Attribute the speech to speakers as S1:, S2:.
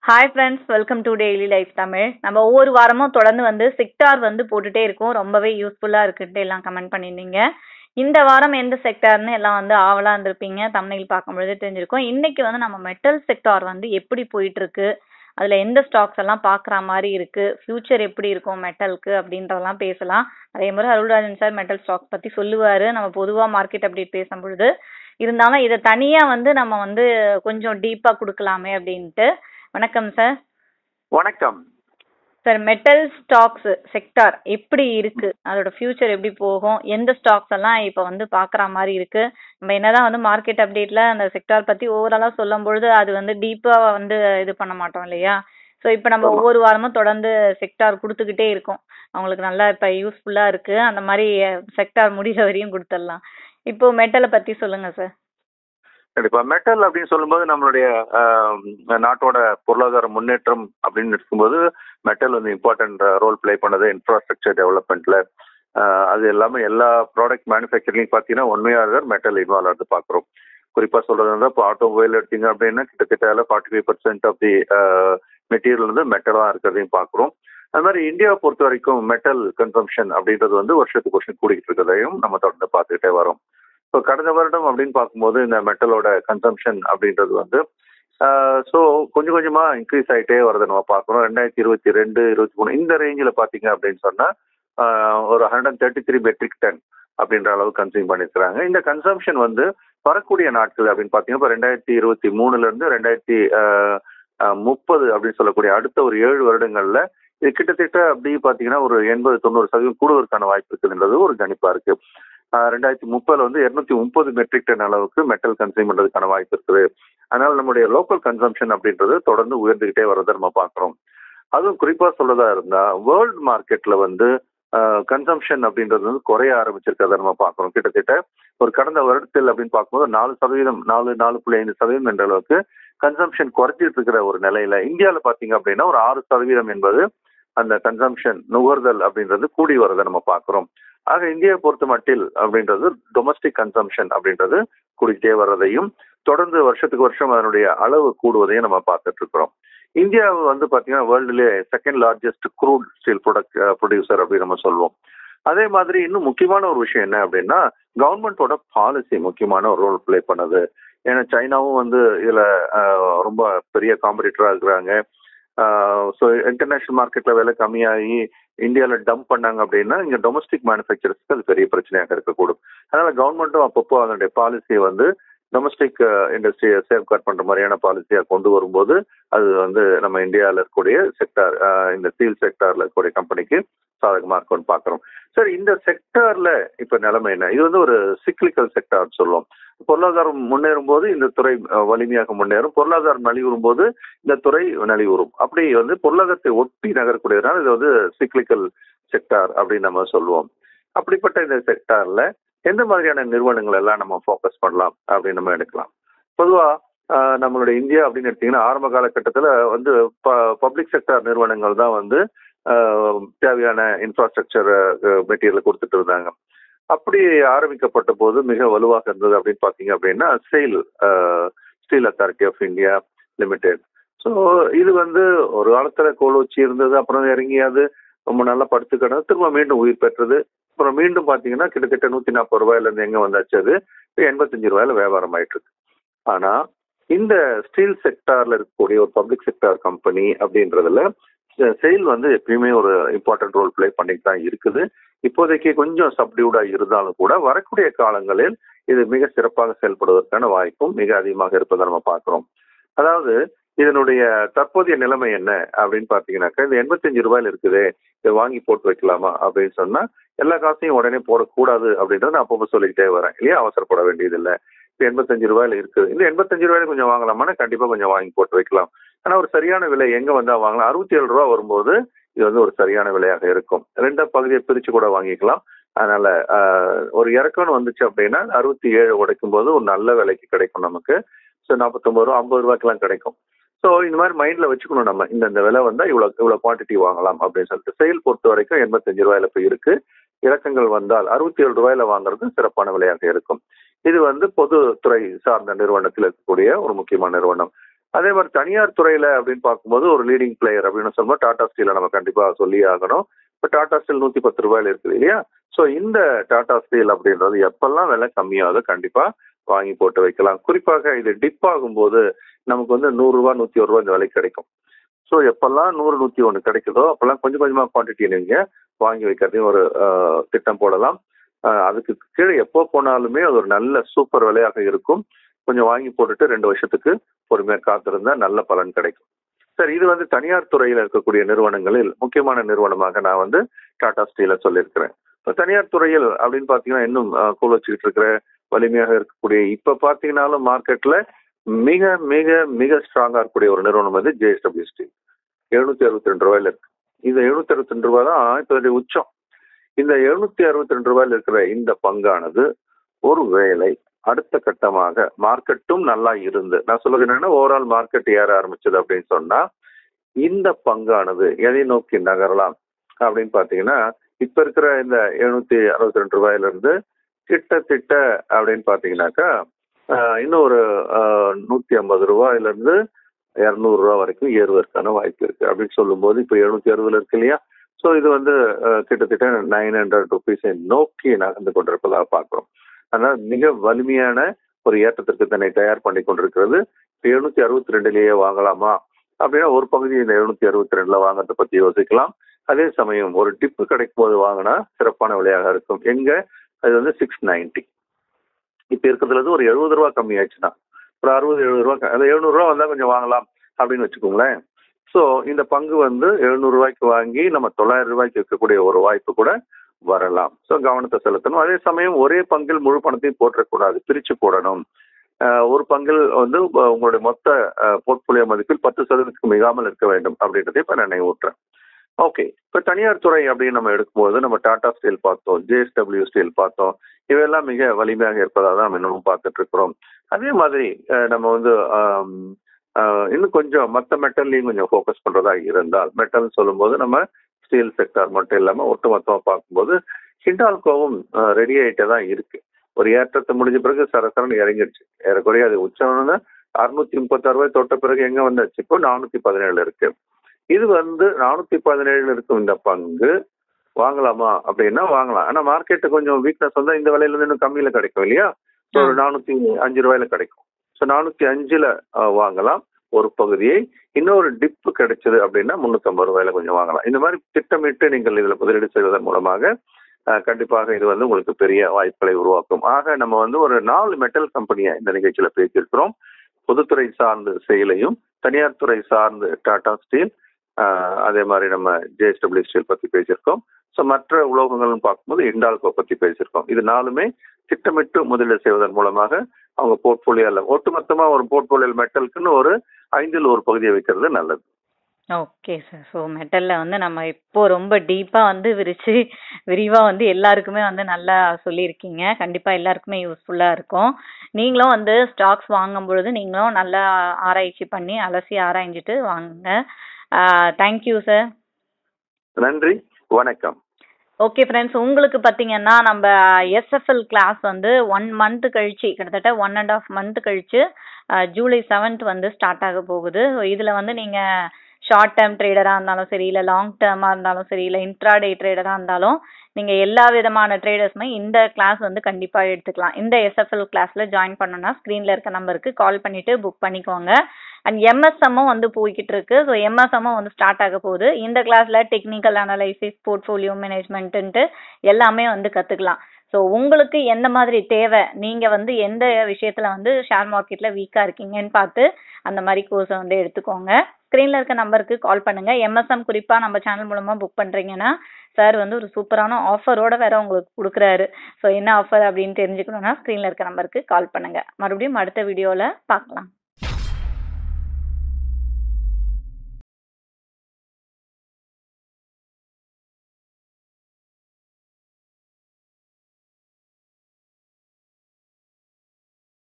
S1: Hi friends welcome to daily life Tamil நம்ம ஒவ்வொரு வாரமும் தொடர்ந்து வந்து செக்டார் வந்து போட்டுட்டே இருக்கோம் ரொம்பவே யூஸ்ஃபுல்லாக இருக்குன்ட்டு எல்லாம் கமெண்ட் பண்ணியிருந்தீங்க இந்த வாரம் எந்த செக்டார்னு எல்லாம் வந்து ஆவலாக இருந்திருப்பீங்க தமிழில் பார்க்கும்பொழுது தெரிஞ்சிருக்கும் இன்னைக்கு வந்து நம்ம மெட்டல் செக்டார் வந்து எப்படி போயிட்டு இருக்கு அதில் எந்த ஸ்டாக்ஸ் எல்லாம் பார்க்குற மாதிரி இருக்கு ஃபியூச்சர் எப்படி இருக்கும் மெட்டலுக்கு அப்படின்றதெல்லாம் பேசலாம் அதே மாதிரி அருள்ராஜன் சார் மெட்டல் ஸ்டாக்ஸ் பற்றி சொல்லுவார் நம்ம பொதுவாக மார்க்கெட் அப்டேட் பேசும்பொழுது இருந்தாலும் இதை தனியாக வந்து நம்ம வந்து கொஞ்சம் டீப்பாக கொடுக்கலாமே அப்படின்ட்டு வணக்கம் சார்
S2: வணக்கம்
S1: சார் மெட்டல் ஸ்டாக்ஸ் செக்டார் எப்படி இருக்கு அதோட ஃபியூச்சர் எப்படி போகும் எந்த ஸ்டாக்ஸ் எல்லாம் இப்போ வந்து பார்க்குற மாதிரி இருக்கு நம்ம என்னதான் வந்து மார்க்கெட் அப்டேட்ல அந்த செக்டார் பத்தி ஓவராலாக சொல்லும் பொழுது அது வந்து டீப்பா வந்து இது பண்ண மாட்டோம் இல்லையா ஸோ இப்போ நம்ம
S2: ஆமா.
S1: ஒவ்வொரு வாரமும் தொடர்ந்து செக்டார் கொடுத்துக்கிட்டே இருக்கோம் அவங்களுக்கு நல்லா இப்போ யூஸ்ஃபுல்லா இருக்கு அந்த மாதிரி செக்டார் முடிகிற வரையும் கொடுத்துடலாம் இப்போ மெட்டலை பத்தி சொல்லுங்க சார்
S2: கண்டிப்பா மெட்டல் அப்படின்னு சொல்லும்போது நம்மளுடைய ஆம், நாட்டோட பொருளாதார முன்னேற்றம் அப்படின்னு இருக்கும்போது மெட்டல் வந்து இம்பார்ட்டன்ட் ரோல் ப்ளே பண்ணது இன்ஃப்ராஸ்ட்ரக்சர் டெவலப்மெண்ட்ல அது எல்லாமே எல்லா ப்ராடக்ட் மேனுஃபேக்சரிங் பார்த்தீங்கன்னா உண்மையாக மெட்டல் இன்வால்வ் ஆகுது பார்க்குறோம் குறிப்பா சொல்றது வந்து இப்போ ஆட்டோமொபைல் எடுத்தீங்க அப்படின்னா கிட்டத்தட்ட forty five percent of the material வந்து மெட்டலாக இருக்கிறதையும் பார்க்குறோம் அது மாதிரி இந்தியாவை பொறுத்த வரைக்கும் மெட்டல் கன்சம்ஷன் அப்படின்றது வந்து வருஷத்துக்கு வருஷம் கூடிக்கிட்டு இருக்கிறதையும் நம்ம தொடர்ந்து பார்த்துக்கிட்டே வரோம் இப்போ கடந்த வருடம் அப்படின்னு பார்க்கும்போது இந்த மெட்டலோட கன்சம்ஷன் அப்படின்றது வந்து ஸோ கொஞ்சம் கொஞ்சமா இன்க்ரீஸ் ஆகிட்டே வரதை நம்ம பார்க்குறோம் ரெண்டாயிரத்தி இருபத்தி ரெண்டு இருபத்தி மூணு இந்த ரேஞ்சில் பார்த்தீங்க அப்படின்னு சொன்னா ஆஹ், ஒரு hundred thirty three metric ton அப்படின்ற அளவு கன்சியூம் பண்ணியிருக்கிறாங்க இந்த கன்சம்ஷன் வந்து வரக்கூடிய நாட்கள் அப்படின்னு பார்த்தீங்கன்னா இப்போ ரெண்டாயிரத்தி இருபத்தி மூணுல இருந்து ரெண்டாயிரத்தி ஆஹ், ஆஹ், முப்பது அப்படின்னு சொல்லக்கூடிய அடுத்த ஒரு ஏழு வருடங்கள்ல இது கிட்டத்தட்ட அப்படி பார்த்தீங்கன்னா ஒரு எண்பது தொண்ணூறு சதவீதம் கூடுவதற்கான வாய்ப்பு இருக்குதுன்றது ஒரு கணிப்பா இருக்கு ஆஹ் ரெண்டாயிரத்தி முப்பதுல வந்து இருநூத்தி முப்பது மெட்ரிக் டன் அளவுக்கு மெட்டல் கன்சியூம் பண்றதுக்கான வாய்ப்பு இருக்குது அதனால நம்முடைய லோக்கல் கன்சம்ஷன் அப்படின்றது தொடர்ந்து உயர்ந்துகிட்டே வர்றதை நம்ம பார்க்குறோம் அதுவும் குறிப்பா சொல்றதா இருந்தா வேர்ல்ட் மார்க்கெட்ல வந்து கன்சம்ஷன் அப்படின்றது வந்து குறைய ஆரம்பிச்சிருக்கிறத நம்ம பார்க்குறோம் கிட்டத்தட்ட ஒரு கடந்த வருடத்தில் அப்படின்னு பார்க்கும்போது நாலு சதவீதம் நாலு நாலு புள்ளி ஐந்து சதவீதம் என்ற அளவுக்கு கன்சம்ஷன் குறைஞ்சிட்டு இருக்கிற ஒரு நிலையில இந்தியாவில் பார்த்தீங்க அப்படின்னா ஒரு ஆறு சதவீதம் என்பது அந்த கன்சம்ஷன் நுகர்தல் அப்படின்றது கூடி வரதை நம்ம பார்க்குறோம் ஆக இந்தியாவை பொறுத்த மட்டில் அப்படின்றது டொமஸ்டிக் கன்சம்ஷன் அப்படின்றது கூடிக்கிட்டே வர்றதையும் தொடர்ந்து வருஷத்துக்கு வருஷம் அதனுடைய அளவு கூடுவதையும் நம்ம பார்த்துட்டு இருக்கிறோம் இந்தியா வந்து பார்த்தீங்கன்னா வேர்ல்டுலே second largest crude steel product producer அப்படின்னு நம்ம சொல்லுவோம் அதே மாதிரி இன்னும் முக்கியமான ஒரு விஷயம் என்ன அப்படின்னா கவர்மெண்டோட பாலிசி முக்கியமான ஒரு ரோல் ப்ளே பண்ணுது ஏன்னா சைனாவும் வந்து இதுல ஆஹ், ரொம்ப பெரிய காம்படிட்டரா இருக்கிறாங்க ஸோ இன்டர்நேஷனல் மார்க்கெட்ல விலை கம்மியாகி இந்தியாவில் டம்ப் பண்ணாங்க அப்படின்னா இங்க டொமஸ்டிக் மேனுஃபேக்சரர்ஸ்க்கு அது பெரிய பிரச்சனையாக இருக்கக்கூடும் அதனால கவர்மெண்ட்டும் அப்பப்போ அதனுடைய பாலிசியை வந்து டொமஸ்டிக் இண்டஸ்ட்ரியை சேஃப்கார்ட் பண்ற மாதிரியான பாலிசியா கொண்டு வரும்போது அது வந்து நம்ம இந்தியாவில் இருக்கக்கூடிய செக்டார் இந்த ஸ்டீல் செக்டார்ல இருக்கக்கூடிய கம்பெனிக்கு சாதகமா இருக்கும்னு பார்க்குறோம் சார் இந்த செக்டார்ல இப்ப நிலைமை என்ன இது வந்து ஒரு சிக்லிக்கல் செக்டார் சொல்லுவோம் பொருளாதாரம் முன்னேறும் போது இந்த துறை அஹ், வலிமையாக முன்னேறும் பொருளாதாரம் நலிவுறும் போது இந்த துறை நலிவுறும் அப்படி வந்து பொருளாதாரத்தை ஒட்டி நகரக்கூடியதுனால இது வந்து சிக்லிக்கல் செக்டார் அப்படின்னு நம்ம சொல்லுவோம் அப்படிப்பட்ட இந்த செக்டார்ல எந்த மாதிரியான நிறுவனங்கள் எல்லாம் நம்ம ஃபோக்கஸ் பண்ணலாம் அப்படின்னு நம்ம எடுக்கலாம் பொதுவா ஆஹ், நம்மளுடைய இந்தியா அப்படின்னு எடுத்தீங்கன்னா ஆரம்ப காலகட்டத்தில் வந்து பப்ளிக் செக்டார் நிறுவனங்கள் தான் வந்து ஆஹ், தேவையான இன்ஃப்ராஸ்ட்ரக்சர் மெட்டீரியல் கொடுத்துட்டு இருந்தாங்க அப்படி ஆரம்பிக்கப்பட்ட போது மிக வலுவாக இருந்தது அப்படின்னு பார்த்தீங்க அப்படின்னா SAIL steel authority of India limited so இது வந்து ஒரு காலத்துல கோலோச்சி இருந்தது அப்புறம் இறங்கியாது ரொம்ப நல்லா படுத்து கிடந்து திரும்ப மீண்டும் உயிர் பெற்றது அப்புறம் மீண்டும் பார்த்தீங்கன்னா கிட்டத்தட்ட நூற்றி நாற்பது ரூபாயில இருந்து எங்க வந்தாச்சு அது இப்போ எண்பத்தஞ்சு ரூபாயில வியாபாரம் ஆயிட்டு இருக்கு ஆனா இந்த ஸ்டீல் செக்டார்ல இருக்கக்கூடிய ஒரு பப்ளிக் செக்டார் கம்பெனி அப்படின்றதுல செயில் வந்து எப்பயுமே ஒரு இம்பார்ட்டன்ட் ரோல் ப்ளே பண்ணிட்டு தான் இருக்குது இப்போதைக்கு கொஞ்சம் சப்டியூடா இருந்தாலும் கூட வரக்கூடிய காலங்களில் இது மிக சிறப்பாக செயல்படுவதற்கான வாய்ப்பும் மிக அதிகமாக இருப்பதை நம்ம பார்க்கிறோம் அதாவது இதனுடைய தற்போதைய நிலைமை என்ன அப்படின்னு பார்த்தீங்கன்னாக்கா இந்த எண்பத்தஞ்சு ரூபாயில இருக்குதே இதை வாங்கி போட்டு வைக்கலாமா அப்படின்னு சொன்னா எல்லா காசையும் உடனே போடக்கூடாது அப்படின்றத நான் அப்பப்போ சொல்லிக்கிட்டே வரேன் இல்லையா அவசரப்பட வேண்டியதில்லை இப்போ எண்பத்தஞ்சு ரூபாயில இருக்குது இந்த எண்பத்தஞ்சு ரூபாயில கொஞ்சம் வாங்கலாமான்னா கண்டிப்பா கொஞ்சம் வாங்கி போட்டு வைக்கலாம் ஆனா ஒரு சரியான விலை எங்க வந்தா வாங்கலாம் அறுபத்தி ஏழு ரூபா வரும்போது இது வந்து ஒரு சரியான விலையாக இருக்கும் ரெண்டு பகுதியை பிரிச்சு கூட வாங்கிக்கலாம் அதனால ஆஹ், ஒரு இறக்கம்னு வந்துச்சு அப்படின்னா அறுபத்தி ஏழு உடைக்கும் போது ஒரு நல்ல விலைக்கு கிடைக்கும் நமக்கு ஸோ நாற்பத்தொம்பது ரூபா ஐம்பது ரூபாய்க்கெல்லாம் கிடைக்கும் ஸோ இந்த மாதிரி மைண்ட்ல வச்சுக்கணும் நம்ம இந்த இந்த விலை வந்தா இவ்வளவு இவ்வளவு குவான்டிட்டி வாங்கலாம் அப்படின்னு சொல்லிட்டு செயல் பொறுத்த வரைக்கும் எண்பத்தஞ்சு ரூபாயில இப்போ இருக்கு இறக்கங்கள் வந்தால் அறுபத்தி ஏழு ரூபாயில வாங்குறது சிறப்பான விலையாக இருக்கும் இது வந்து பொதுத்துறை சார்ந்த நிறுவனத்தில் இருக்கக்கூடிய ஒரு முக்கியமான நிறுவனம் அதே மாதிரி தனியார் துறையில அப்படின்னு பார்க்கும்போது ஒரு லீடிங் பிளேயர் அப்படின்னு சொல்லும்போது டாடா ஸ்டீலை நம்ம கண்டிப்பா சொல்லி ஆகணும் இப்போ டாடா ஸ்டீல் நூத்தி பத்து ரூபாயில இருக்குது இல்லையா ஸோ இந்த டாடா ஸ்டீல் அப்படின்றது எப்பெல்லாம் விலை கம்மியாகுதோ கண்டிப்பா வாங்கி போட்டு வைக்கலாம் குறிப்பாக இது டிப் ஆகும்போது நமக்கு வந்து நூறு ரூபாய் நூத்தி ஒரு ரூபாய் இந்த விலை கிடைக்கும் ஸோ எப்பெல்லாம் நூறு நூத்தி ஒன்று கிடைக்குதோ அப்பெல்லாம் கொஞ்சம் கொஞ்சமா குவான்டிட்டி நீங்க வாங்கி வைக்கிறதையும் ஒரு ஆஹ், திட்டம் போடலாம் ஆஹ், அதுக்கு கீழே எப்போ போனாலுமே அது ஒரு நல்ல சூப்பர் விலையாக இருக்கும் கொஞ்சம் வாங்கி போட்டுட்டு ரெண்டு வருஷத்துக்கு பொறுமையா காத்திருந்தா நல்ல பலன் கிடைக்கும் சரி இது வந்து தனியார் துறையில் இருக்கக்கூடிய நிறுவனங்களில் முக்கியமான நிறுவனமாக நான் வந்து டாடா ஸ்டீலை சொல்லியிருக்கிறேன் இப்போ தனியார் துறையில் அப்படின்னு பார்த்தீங்கன்னா இன்னும் ஆஹ், கூழ் வச்சுக்கிட்டு இருக்கிற வலிமையாக இருக்கக்கூடிய இப்ப பாத்தீங்கன்னாலும் மார்க்கெட்ல மிக மிக மிக ஸ்ட்ராங்கா இருக்கக்கூடிய ஒரு நிறுவனம் வந்து ஜேஎஸ்டபிள்யூ ஸ்டீல் எழுநூத்தி அறுபத்தி ரெண்டு ரூபாயில இருக்கு இந்த எழுநூத்தி அறுபத்தி ரெண்டு ரூபாய் தான் இப்போ இதோடைய உச்சம் இந்த எழுநூத்தி அறுபத்தி ரெண்டு ரூபாயில இருக்கிற இந்த பங்கானது ஒரு வேளை அடுத்த கட்டமாக மார்க்கெட்டும் நல்லா இருந்து நான் சொல்லுறது என்னன்னா ஓவரால் மார்க்கெட் ஏற ஆரம்பிச்சது அப்படின்னு சொன்னா இந்த பங்கானது எதை நோக்கி நகரலாம் அப்படின்னு பாத்தீங்கன்னா இப்ப இருக்கிற இந்த எழுநூத்தி அறுபத்தி ரெண்டு ரூபாயில இருந்து கிட்டத்தட்ட அப்படின்னு பாத்தீங்கன்னாக்கா ஆஹ், இன்னும் ஒரு ஆஹ், நூத்தி ஐம்பது ரூபாயில இருந்து இருநூறு ரூபா வரைக்கும் ஏறுவதற்கான வாய்ப்பு இருக்கு அப்படின்னு சொல்லும்போது இப்போ எழுநூத்தி அறுபதுல இருக்கு இல்லையா ஸோ இது வந்து ஆஹ், கிட்டத்தட்ட நைன் ஹண்ட்ரட் ருபீஸை நோக்கி நகர்ந்து கொண்டிருப்பதாக பார்க்கிறோம் அதனால் மிக வலிமையான ஒரு ஏற்றத்திற்கு தன்னை தயார் பண்ணி கொண்டிருக்கிறது இப்போ எழுநூத்தி அறுபத்தி ரெண்டுலேயே வாங்கலாமா அப்படின்னா ஒரு பகுதி இந்த எழுநூத்தி அறுபத்தி ரெண்டுல வாங்குறத பத்தி யோசிக்கலாம் அதே சமயம் ஒரு டிப்பு கிடைக்கும் போது வாங்கினா சிறப்பான விலையாக இருக்கும் எங்க அது வந்து சிக்ஸ் நைன்டி இப்ப இருக்கிறதுல இருந்து ஒரு எழுபது ரூபா கம்மி ஆச்சுன்னா ஒரு அறுபது எழுபது ரூபா அது எழுநூறு ரூபா வந்தா கொஞ்சம் வாங்கலாம் அப்படின்னு வச்சுக்கோங்களேன் ஸோ இந்த பங்கு வந்து எழுநூறு ரூபாய்க்கு வாங்கி நம்ம தொள்ளாயிரம் ரூபாய்க்கு விற்கக்கூடிய ஒரு வாய்ப்பு கூட வரலாம் ஸோ கவனத்தை செலுத்தணும் அதே சமயம் ஒரே பங்கில் முழு பணத்தையும் போற்றக்கூடாது பிரிச்சு போடணும் ஆஹ் ஒரு பங்கில் வந்து உ- உங்களுடைய மொத்த போர்ட்போலியோ மதிப்பில் பத்து சதவீதத்துக்கு மிகாமல் இருக்க வேண்டும் அப்படின்றதை இப்போ நான் நினைவூட்டுறேன் ஓகே இப்போ தனியார் துறை அப்படின்னு நம்ம எடுக்கும்போது நம்ம டாடா ஸ்டீல் பார்த்தோம் ஜேஎஸ்டபிள்யூ ஸ்டீல் பார்த்தோம் இவையெல்லாம் மிக வலிமையாக இருப்பதாக தான் நம்ம இன்னமும் பார்த்துட்டு இருக்கிறோம் அதே மாதிரி அஹ், நம்ம வந்து ஆம், ஆஹ், இன்னும் கொஞ்சம் மற்ற மெட்டல்லையும் கொஞ்சம் ஃபோக்கஸ் பண்றதா இருந்தால் மெட்டல் சொல்லும்போது நம்ம ஸ்டீல் செக்டார் மட்டும் இல்லாம ஒட்டுமொத்தமா பார்க்கும்போது ஹிண்டால்கோவும் ரெடி ஆயிட்டே தான் இருக்கு ஒரு ஏற்றத்தை முடிஞ்ச பிறகு சரசரன்னு இறங்கிடுச்சு ஏறக்குறைய அது உச்சம்னு அறுநூத்தி முப்பத்தாறு ரூபாய் தொட்ட பிறகு எங்க வந்தாச்சு இப்போ நானூத்தி பதினேழு இருக்கு இது வந்து நானூத்தி பதினேழு இருக்கும் இந்த பங்கு வாங்கலாமா அப்படின்னா வாங்கலாம் ஆனா மார்க்கெட்டு கொஞ்சம் வீக்னஸ் வந்தா இந்த விலையில இருந்து இன்னும் கம்மியில கிடைக்கும் இல்லையா So, ஒரு நானூத்தி அஞ்சு ரூபாயில கிடைக்கும் ஸோ நானூத்தி அஞ்சுல அஹ், வாங்கலாம் ஒரு பகுதியை இன்னொரு டிப்பு கிடைச்சது அப்படின்னா முன்னூத்தம்பது ரூபாயில கொஞ்சம் வாங்கலாம் இந்த மாதிரி திட்டமிட்டு நீங்கள் இதுல முதலீடு செய்வதன் மூலமாக அஹ், கண்டிப்பாக இது வந்து உங்களுக்கு பெரிய வாய்ப்புகளை உருவாக்கும் ஆக நம்ம வந்து ஒரு நாலு மெட்டல் கம்பெனியை இந்த நிகழ்ச்சியில பேசியிருக்கிறோம் பொதுத்துறை சார்ந்து செயலையும் தனியார் துறை சார்ந்து டாடா ஸ்டீல் ஆஹ் அதே மாதிரி நம்ம ஜேஎஸ்டபிள்யூ ஸ்டீல் பத்தி பேசியிருக்கோம் ஸோ மற்ற உலோகங்கள்னு பார்க்கும்போது இண்டால்கோ பத்தி பேசியிருக்கோம் இது நாலுமே திட்டமிட்டு முதலீடு செய்வதன் மூலமாக அவங்க போர்ட்போலியோல ஒட்டுமொத்தமா ஒரு போர்ட்போலியோ மெட்டலுக்குன்னு ஒரு ஐந்தில் ஒரு பகுதியை வைக்கிறது நல்லது
S1: ஓகே சார் ஸோ மெட்டல்ல வந்து நம்ம இப்போ ரொம்ப டீப்பா வந்து விரிச்சு விரிவா வந்து எல்லாருக்குமே வந்து நல்லா சொல்லியிருக்கீங்க கண்டிப்பா எல்லாருக்குமே யூஸ்ஃபுல்லா இருக்கும் நீங்களும் வந்து ஸ்டாக்ஸ் வாங்கும் பொழுது நீங்களும் நல்லா ஆராய்ச்சி பண்ணி அலசி ஆராய்ஞ்சிட்டு வாங்குங்க தேங்க்யூ சார்
S2: நன்றி வணக்கம்
S1: ஓகே ஃப்ரெண்ட்ஸ் உங்களுக்கு பார்த்தீங்கன்னா நம்ம எஸ்எஃப்எல் கிளாஸ் வந்து ஒன் மந்த் கழிச்சு கிட்டத்தட்ட ஒன் அண்ட் ஆஃப் மந்த் கழிச்சு அஹ், ஜூலை செவன்த் வந்து ஸ்டார்ட் ஆக போகுது ஸோ இதில் வந்து நீங்கள் ஷார்ட் டேர்ம் ட்ரேடராக இருந்தாலும் சரி இல்லை லாங் டேர்மாக இருந்தாலும் சரி இல்லை இன்ட்ராடே ட்ரேடராக இருந்தாலும் நீங்கள் எல்லா விதமான ட்ரேடர்ஸுமே இந்த கிளாஸ் வந்து கண்டிப்பாக எடுத்துக்கலாம் இந்த எஸ்எஃப்எல் கிளாஸில் ஜாயின் பண்ணணும்னா ஸ்க்ரீனில் இருக்க நம்பருக்கு கால் பண்ணிவிட்டு புக் பண்ணிக்கோங்க அண்ட் எம்எஸ்எம்மும் வந்து போய்கிட்டு இருக்கு ஸோ எம்எஸ்எம்மும் வந்து ஸ்டார்ட் ஆக போகுது இந்த கிளாஸ்ல டெக்னிக்கல் அனலைசிஸ் போர்ட்ஃபோலியோ மேனேஜ்மெண்ட்டுன்ட்டு எல்லாமே வந்து கற்றுக்கலாம் ஸோ உங்களுக்கு எந்த மாதிரி தேவை நீங்கள் வந்து எந்த விஷயத்தில் வந்து ஷேர் மார்க்கெட்டில் வீக்காக இருக்கீங்கன்னு பார்த்து அந்த மாதிரி கோர்ஸை வந்து எடுத்துக்கோங்க ஸ்க்ரீனில் இருக்க நம்பருக்கு கால் பண்ணுங்கள் எம்எஸ்எம் குறிப்பாக நம்ம சேனல் மூலமாக புக் பண்ணுறீங்கன்னா சார் வந்து ஒரு சூப்பரான ஆஃபரோட வேற உங்களுக்கு கொடுக்குறாரு ஸோ என்ன ஆஃபர் அப்படின்னு தெரிஞ்சுக்கணும்னா ஸ்க்ரீனில் இருக்க நம்பருக்கு கால் பண்ணுங்கள் மறுபடியும் அடுத்த வீடியோவில் பார்க்கலாம்